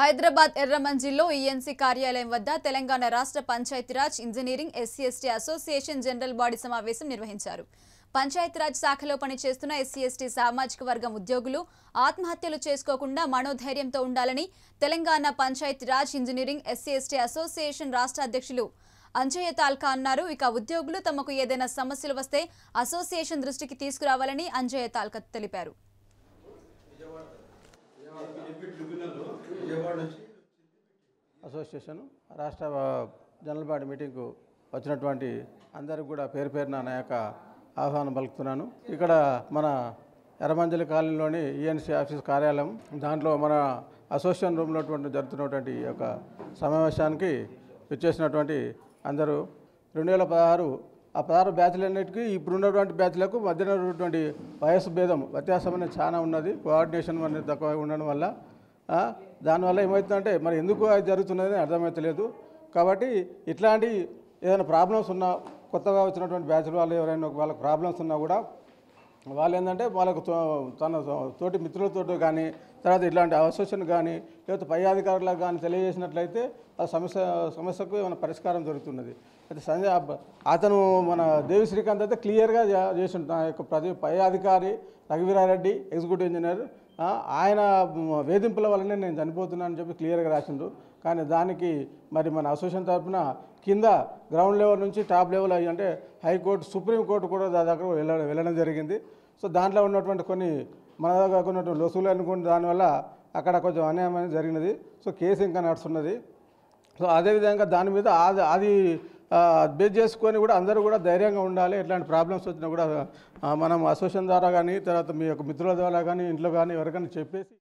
Hyderabad ఎర్రమంజిల్లో ENC కార్యాలయం వద్ద తెలంగాణ రాష్ట్ర Panchayati Raj engineering SC ST association general body సమావేశం నిర్వహించారు పంచాయతీరాజ్ శాఖలో పనిచేస్తున్న ఎస్సీ ఎస్టీ సామాజిక వర్గం ఉద్యోగులు ఆత్మహత్యలు చేసుకోకుండా మనోధైర్యంతో ఉండాలని Telangana Panchayati Raj engineering SC ST association రాష్ట్ర అధ్యక్షులు అంజయ్య తాల్కా అన్నారు ఇక ఉద్యోగులు తమకు ఏదైనా సమస్యలు వస్తే అసోసియేషన్ దృష్టికి తీసుకురావాలని అంజయ్య తాల్కా తెలిపారు అసోసియేషన్ రాష్ట్ర జనరల్ బాడీ మీటింగ్కు వచ్చినటువంటి అందరికి కూడా పేరు పేరున నా యొక్క ఆహ్వానం పలుకుతున్నాను ఇక్కడ మన ఎర్రమంజలి కాలనీలోని ఈఎన్సీ ఆఫీస్ కార్యాలయం దాంట్లో మన అసోసియేషన్ రూమ్లో జరుగుతున్నటువంటి ఈ యొక్క సమావేశానికి వచ్చేసినటువంటి అందరూ రెండు వేల పదహారు ఆ పదహారు బ్యాచ్లన్నిటికీ ఇప్పుడు ఉన్నటువంటి బ్యాచ్లకు మధ్యన ఉన్నటువంటి వయస్సు భేదం వ్యత్యాసం అనేది చాలా ఉన్నది కోఆర్డినేషన్ అనేది తక్కువ ఉండడం వల్ల ఆ, దానివల్ల ఏమవుతుందంటే మరి ఎందుకు అది జరుగుతున్నది అర్థమవుతలేదు కాబట్టి ఇట్లాంటి ఏదైనా ప్రాబ్లమ్స్ ఉన్నా కొత్తగా వచ్చినటువంటి బ్యాచ్ వాళ్ళు ఎవరైనా వాళ్ళకి ప్రాబ్లమ్స్ ఉన్నా కూడా వాళ్ళు ఏంటంటే వాళ్ళకు తో- తన తోటి మిత్రులతో కానీ తర్వాత ఇట్లాంటి అసోసియేషన్ కానీ లేకపోతే పై అధికారులకు కానీ తెలియజేసినట్లయితే ఆ సమస్య సమస్యకు ఏమైనా పరిష్కారం దొరుకుతున్నది అయితే సంజయ్ అబ్బ- అతను మన దేవి శ్రీకాంత్ అయితే క్లియర్గా చేసి నా యొక్క ప్రతి పై అధికారి రఘువీరారెడ్డి ఎగ్జిక్యూటివ్ ఇంజనీర్ ఆ, ఆయన మ, వేధింపుల వల్లనే నేను చనిపోతున్నానని చెప్పి క్లియర్గా రాసిండు కానీ దానికి మరి మన అసోసియేషన్ తరఫున కింద గ్రౌండ్ లెవెల్ నుంచి టాప్ లెవెల్ అయ్యి అంటే హైకోర్టు సుప్రీంకోర్టు కూడా దాదాపు వెళ్ళడం వెళ్ళడం జరిగింది సో దాంట్లో ఉన్నటువంటి కొన్ని మన దగ్గర ఉన్నటువంటి లొసులు అనుకుని దానివల్ల అక్కడ కొంచెం అన్యాయం అనేది జరిగినది సో కేసు ఇంకా నడుస్తున్నది సో అదేవిధంగా దాని మీద అది అది బేస్ చేసుకొని కూడా అందరూ కూడా ధైర్యంగా ఉండాలి ఎట్లాంటి ప్రాబ్లమ్స్ వచ్చినా కూడా ఆ, మనం అసోసియేషన్ ద్వారా కానీ తర్వాత మీ యొక్క మిత్రుల ద్వారా కానీ ఇంట్లో కానీ ఎవరికైనా చెప్పేసి